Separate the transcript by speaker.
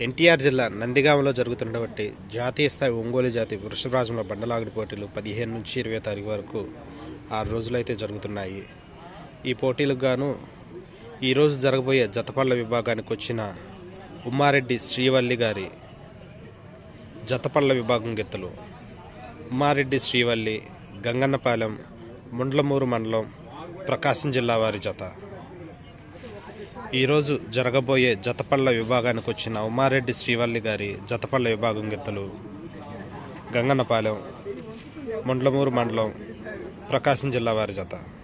Speaker 1: ఎన్టీఆర్ జిల్లా నందిగామలో జరుగుతున్నటువంటి జాతీయ స్థాయి ఒంగోలు జాతి వృషభరాజంలో బండలాగుడి పోటీలు పదిహేను నుంచి ఇరవై తారీఖు వరకు ఆరు రోజులైతే జరుగుతున్నాయి ఈ పోటీలకు గాను ఈరోజు జరగబోయే జతపళ్ళ విభాగానికి వచ్చిన ఉమ్మారెడ్డి శ్రీవల్లి గారి జతపళ్ళ విభాగం గెత్తలు ఉమ్మారెడ్డి శ్రీవల్లి గంగన్నపాలెం ముండ్లమూరు మండలం ప్రకాశం జిల్లా వారి జత ఈరోజు జరగబోయే జతపళ్ళ విభాగానికి వచ్చిన ఉమారెడ్డి శ్రీవల్లి గారి జతపళ్ళ విభాగం గెత్తలు గంగన్నపాలెం ముండ్లమూరు మండలం ప్రకాశం జిల్లా వారి జత